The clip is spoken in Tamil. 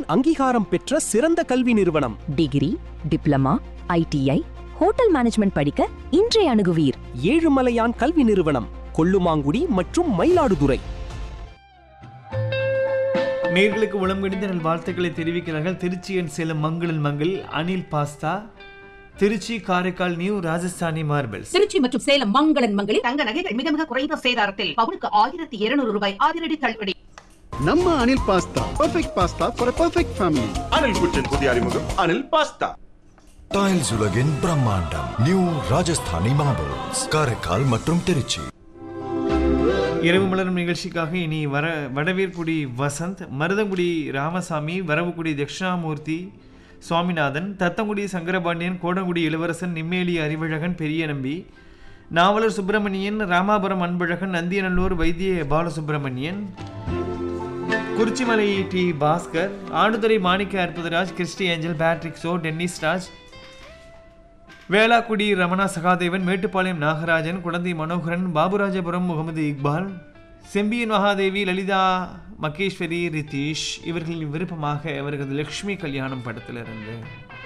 அங்கீகாரம் பெற்ற சிறந்த கல்வி நிறுவனம் degree diploma ITI hotel management படிக்க இன்றைய அணுகுவீர் ஏழுமலையான் கல்வி நிறுவனம் கொல்லுமாங்குடி மற்றும் மயிலாடுதுறை நேர்களுக்கு உளம் கடிந்த நல் வாழ்த்துக்களை தெரிவிக்கிறார்கள் திருச்சியன் சேலம் மங்களன் Mangal Anil pasta Trichy Karaikal new Rajasthani marbles Trichy மற்றும் சேலம் மங்களன் மங்களில் தங்க நகைகள் மிக மிக குறைந்த சேதாரத்தில் பவுனுக்கு ஆயிரத்தி இருநூறு ரூபாய் அதிரடி தள்ளுபடி ನಮ್ಮ Anil pasta perfect pasta for perfect family Anil குற்றின் புதிய அறிமுகம் அனில் பாஸ்தா டைல்ஸ் உலகின் பிரம்மாண்டம் நியூ ராஜஸ்தானி மார்பிள்ஸ் காரைக்கால் மற்றும் திருச்சி இரவு மலரும் நிகழ்ச்சிக்காக இனி வர வடவீர்குடி வசந்த் மருதங்குடி ராமசாமி வரவுக்குடி தட்சிணாமூர்த்தி சுவாமிநாதன் தத்தங்குடி சங்கரபாண்டியன் கோடங்குடி இளவரசன் நிம்மேலி அறிவழகன் பெரிய நம்பி நாவலர் Subramanian Ramapuram Anbazhagan Nandiyanallur Vaidhya Balasubramanian Kurichimalai D Bhaskar Aduthurai Manicka Arputharaj Christy Angel Patrick சோ டென்னிஸ் ராஜ் வேளாக்குடி ரமணா சகாதேவன் மேட்டுப்பாளையம் நாகராஜன் குழந்தை மனோகரன் பாபுராஜபுரம் முகமது இக்பால் செம்பியன் மகாதேவி லலிதா மகேஸ்வரி ரிதீஷ் இவர்களின் விருப்பமாக அவர்களது லக்ஷ்மி கல்யாணம் படத்திலிருந்து